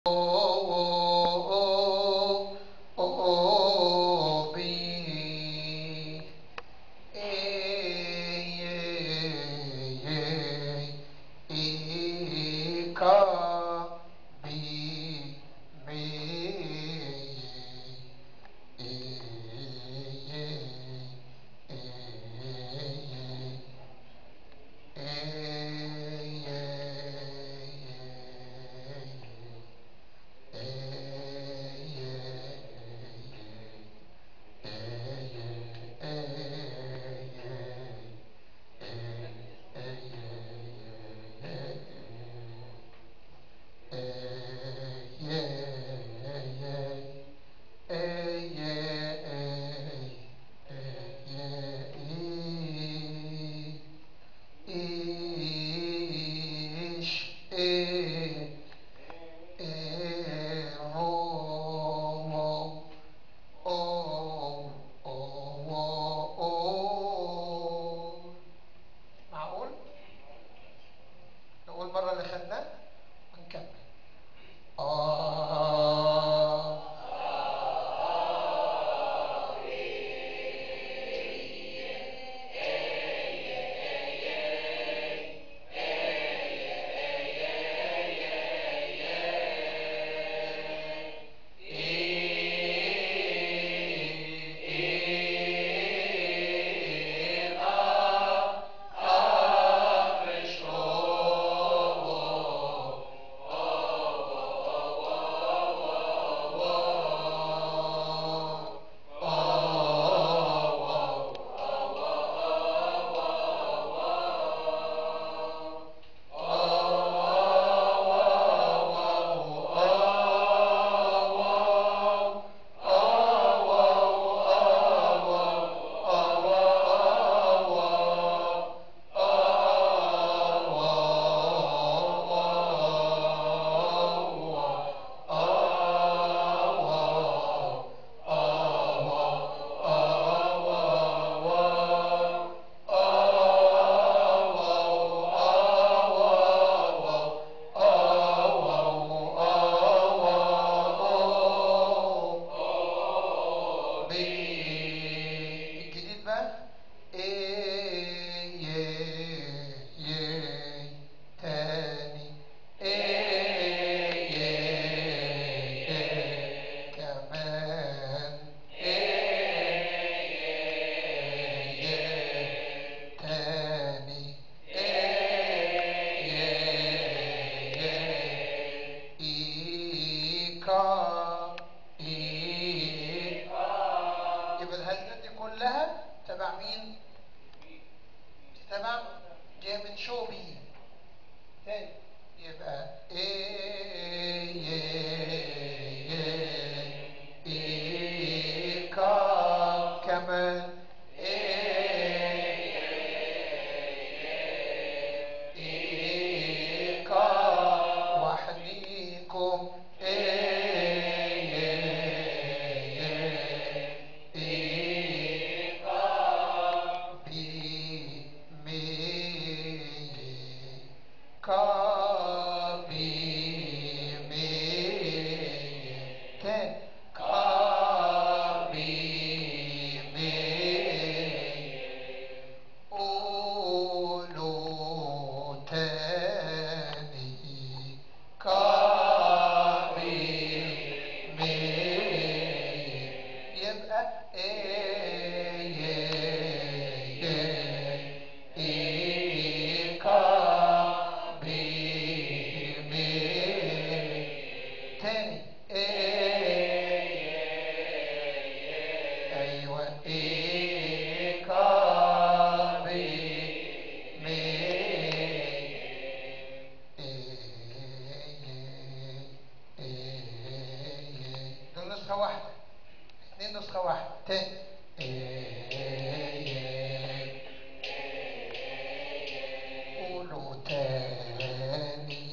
معقول؟ نقول مرة اللي خدناه ونكمل آه الجديد بقى ايه يه يه تاني ايه يه يه كمان ايه يه يه تاني ايه يه يه إيكا إيكا يبقى الهزات دي كلها تبع مين؟ تبع جاي من شوبي تاني يبقى إيه يه يه إيكا كمان إيه إيكا وحديكم إيه إيكا بي مي كا بي مي تاني كا بي مي قولوا تاني كريمي يبقى ايه ايه ايه كريمي تاني ايه ايوه ايه دول نسخة واحدة اتنين نسخة واحدة تاني قولوا تاني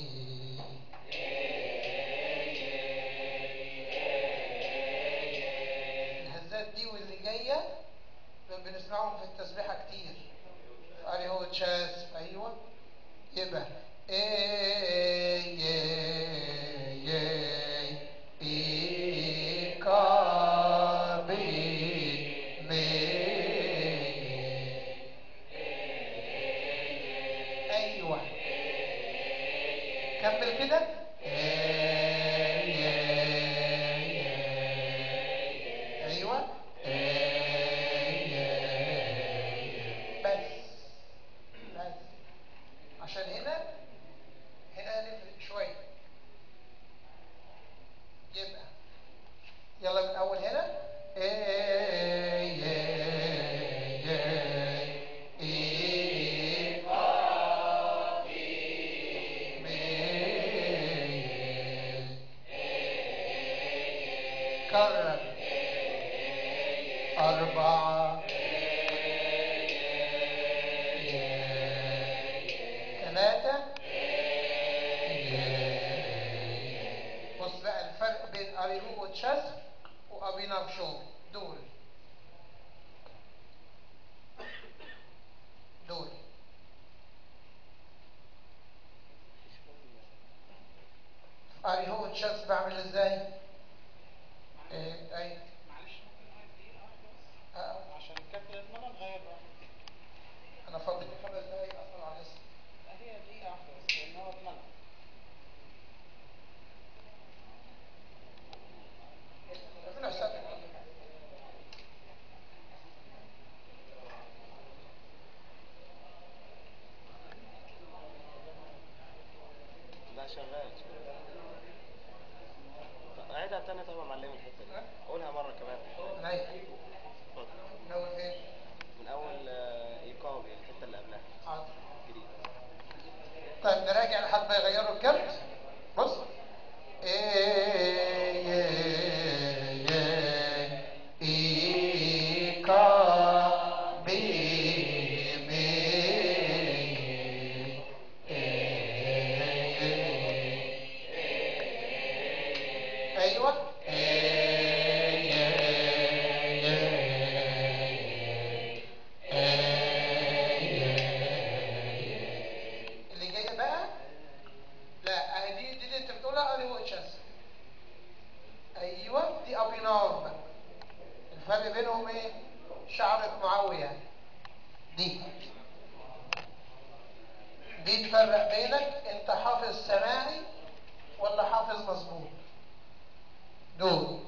الهزات دي واللي جاية بنسمعهم في التسبيحة كتير علي هو تشاس ايوه يبقى ايه يه يه كرر أربعة ثلاثة بص بقى الفرق بين أريهو وتشاز وأبينافشو دول دول أريهو وتشاز بعمل ازاي؟ ايه اي معلش ممكن نقعد دقيقة واحدة بس آه. عشان الكابتن لازم أنا نغير بقى انا فاضل خمس دقايق اصلا على الاسم هي دقيقة واحدة بس لأن هو اتمنع ربنا يسامحك لا شغال طب عيدها تاني طبعا معلمي الحته دي قولها مره كمان نايم اتفضل ناوي فين؟ من اول آه، ايقاظي الحته اللي قبلها حاضر جديد طيب نراجع لحد ما يغيروا الكارت بص ايوه اللي جايه بقى لا اهي دي دي اللي انت بتقولها اري وتشاز ايوه دي ابيناف بقى الفرق بينهم ايه شعرة معاوية دي دي تفرق بينك انت حافظ سماعي ولا حافظ مظبوط دول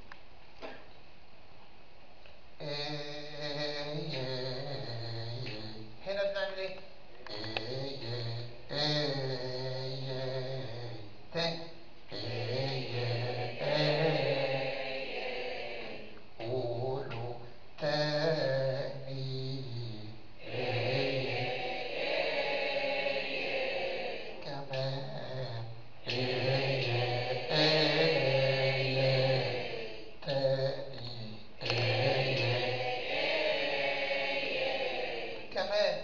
هنا بنعمل ايه تاني قولوا تاني كمان تاني كمان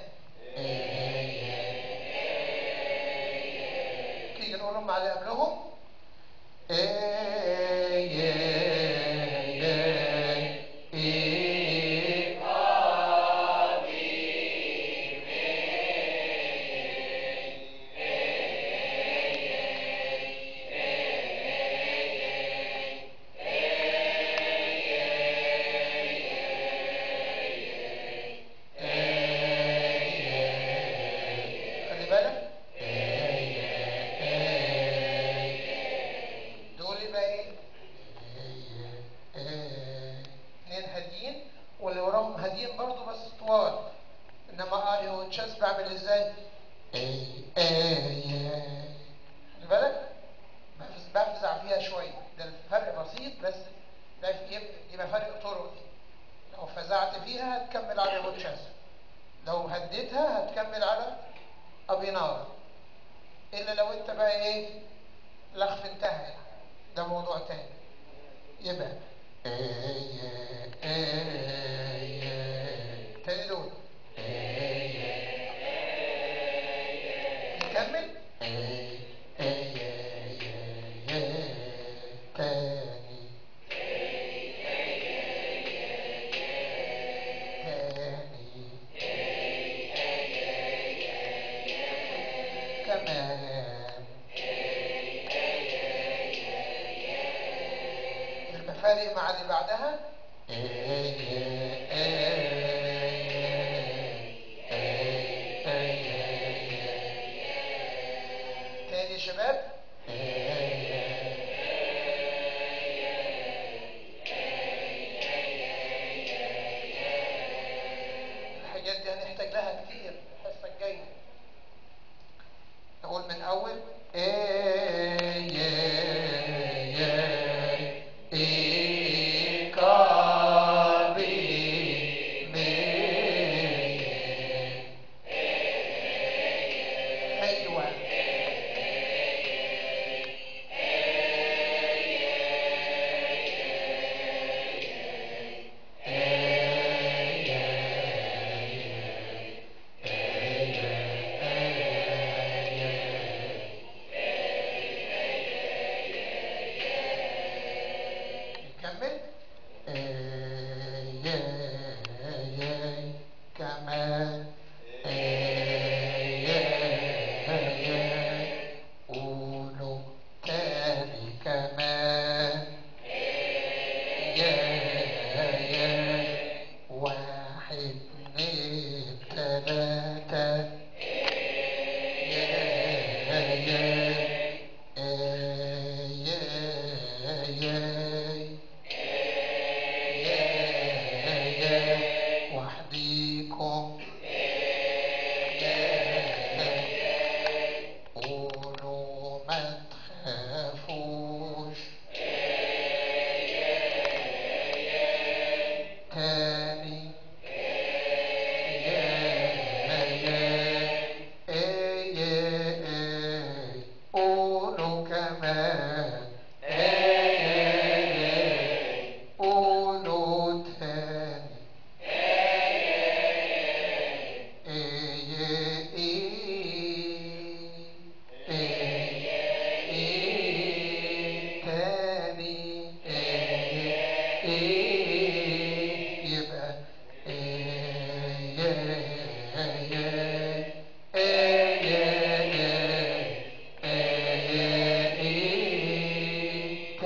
تيجي نقولهم مع اللي قبلهم خلي بالك دول يبقى ايه اتنين هاديين واللي وراهم هاديين برضو بس طوال انما اري وتشاس بعمل ازاي خلي بالك بفز- بفزع فيها شويه ده الفرق بسيط بس ده يبقى يبقى فرق طرق دي لو فزعت فيها هتكمل على وتشاس لو هديتها هتكمل على ابينار الا لو انت بقى ايه لخف انتهى ده موضوع تاني يبقى تاني دول نكمل تاني تاني كمان المفارق مع اللي بعدها تاني يا شباب الحاجات دي هنحتاج لها كتير الحصة الجاية نقول من أول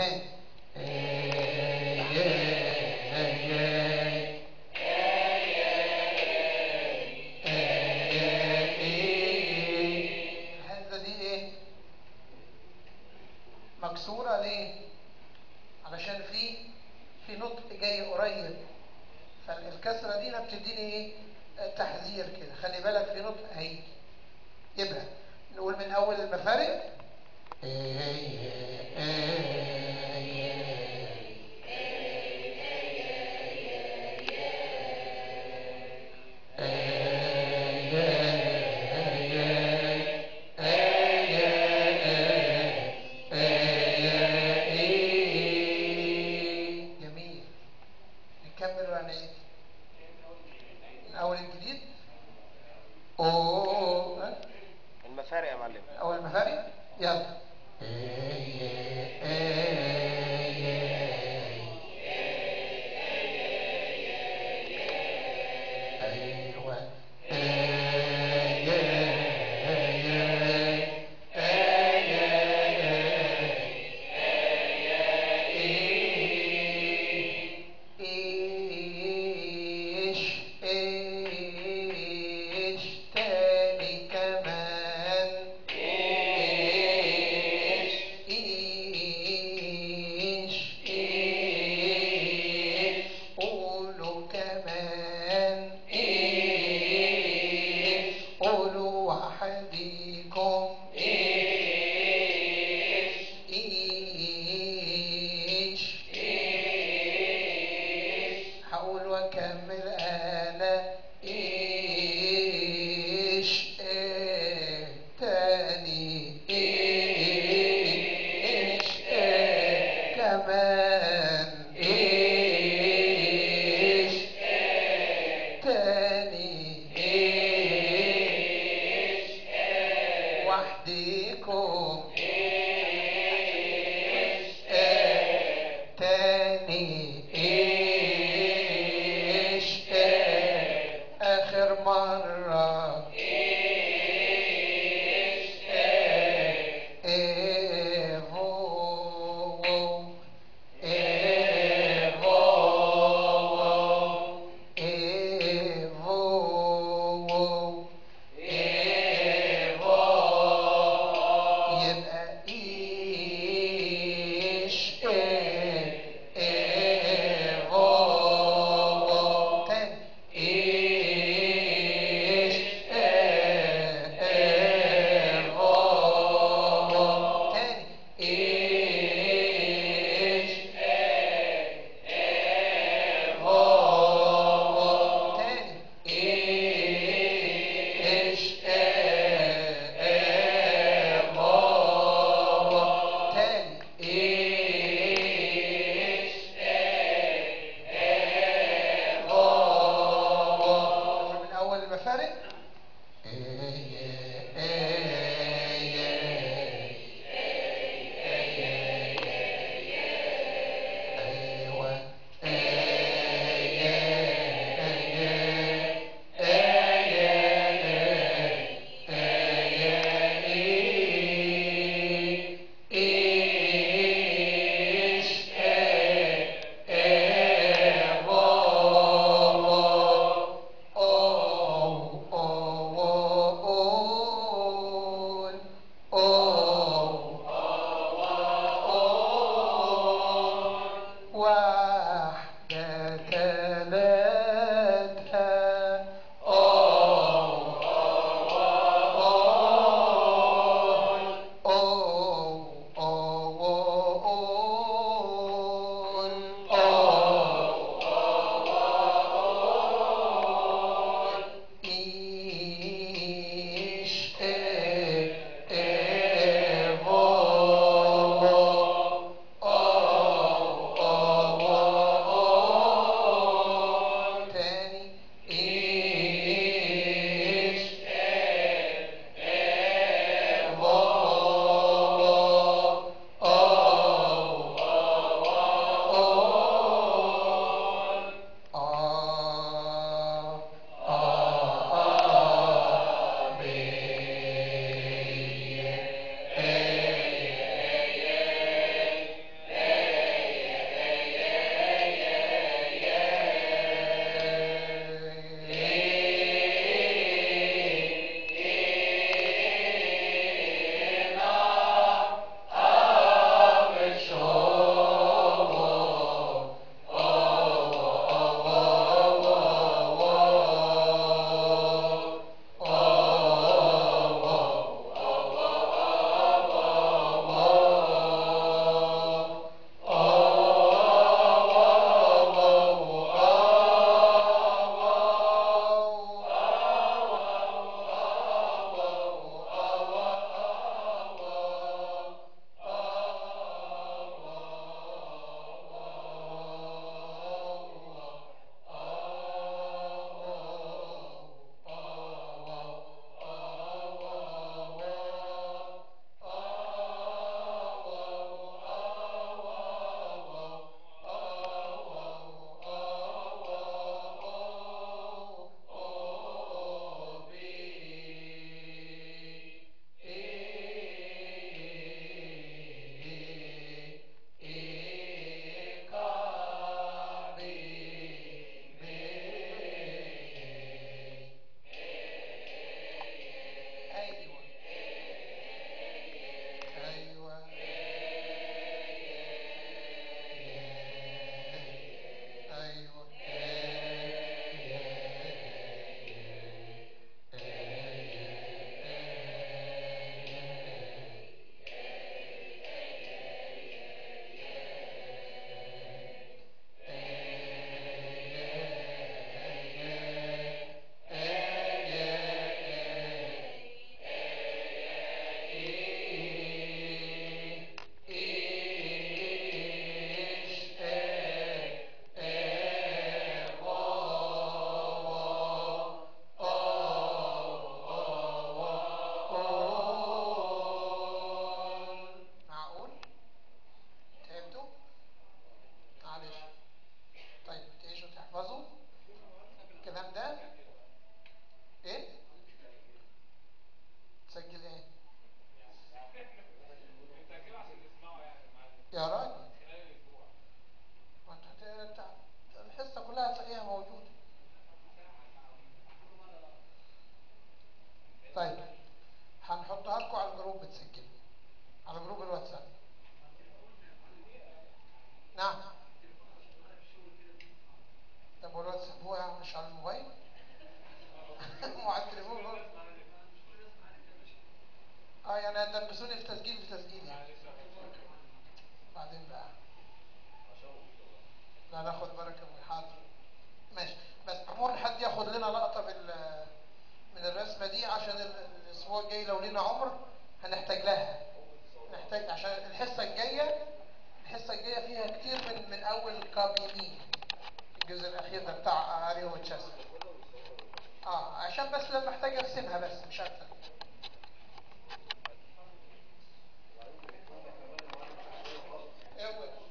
تاني الهمزة دي ايه مكسورة ليه علشان في في نطق جاي قريب فالكسرة دي بتديني ايه تحذير كده خلي بالك في نطق هيجي يبقى نقول من اول المفارق جميل نكمل ولا نعيد من اول الجديد اوه ها؟ المفارق يا معلم اول مفارق يلا ايوه ايش ايش تاني كمان ايش ايش ايش قولوا كمان ايش قولوا وحديكم ايش ايش هقول واكمل انا ايش إيه تاني ايش إيه كمان ايش إيه تاني ايش إيه وحديكم ايش إيه تاني ايش إيه اخر مرة ايش إيه هو إيه هو إيه هو إيه هو يبقى إيش إيه إيه هو تاني إيش إيه إيه هو تاني إيش إيه إيه هو تاني إيش إيه إيه هو تاني إيش إيه هو من أول المفارق أيوة إيش إيه إيه هو أوه أوه أول أوه واحدة ثلاثة أوه أوه أوه إيش إيه إيه هو أوه أوه لا ناخد بركة من حاضر ماشي بس عموما حد ياخد لنا لقطة بال من الرسمة دي عشان ال- الأسبوع الجاي لو لينا عمر هنحتاج لها نحتاج عشان الحصة الجاية الحصة الجاية فيها كتير من من أول كاب يمين الجزء الأخير ده بتاع أريو وتشاسر اه عشان بس لما احتاج ارسمها بس مش اكتر ايوه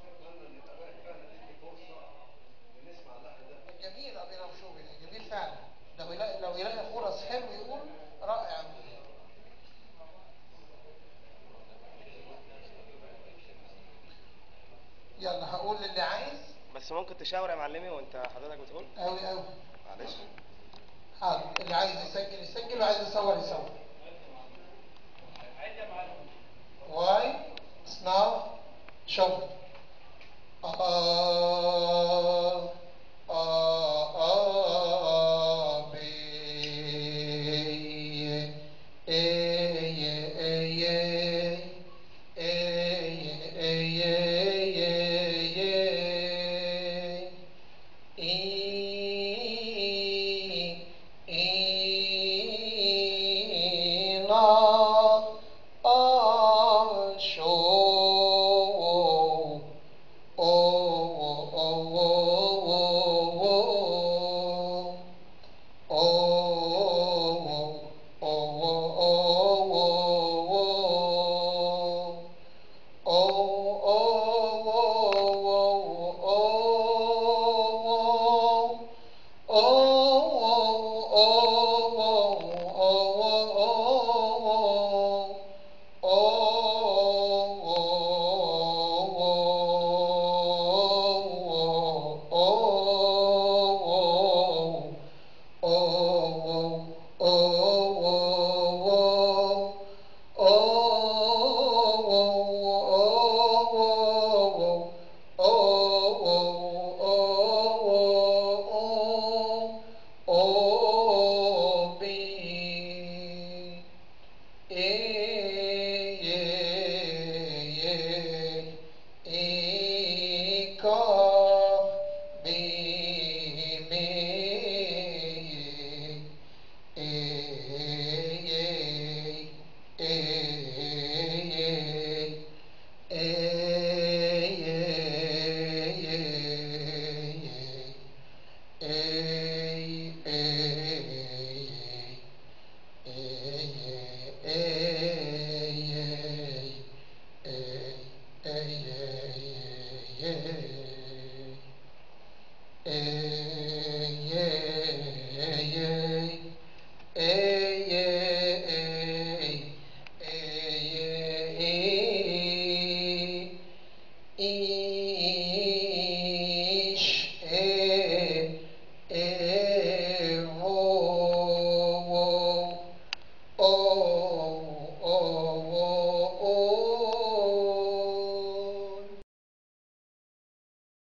جميل ابي نوشوبي ده جميل فعلا لو يلاقي لو يلاقي فرص حلو يقول رائع يلا هقول للي عايز بس ممكن تشاور يا معلمي وانت حضرتك بتقول قوي قوي معلش حاضر اللي عايز يسجل يسجل وعايز يصور يصور واي سناو شوف آه آه آه بي إيه إيه إيه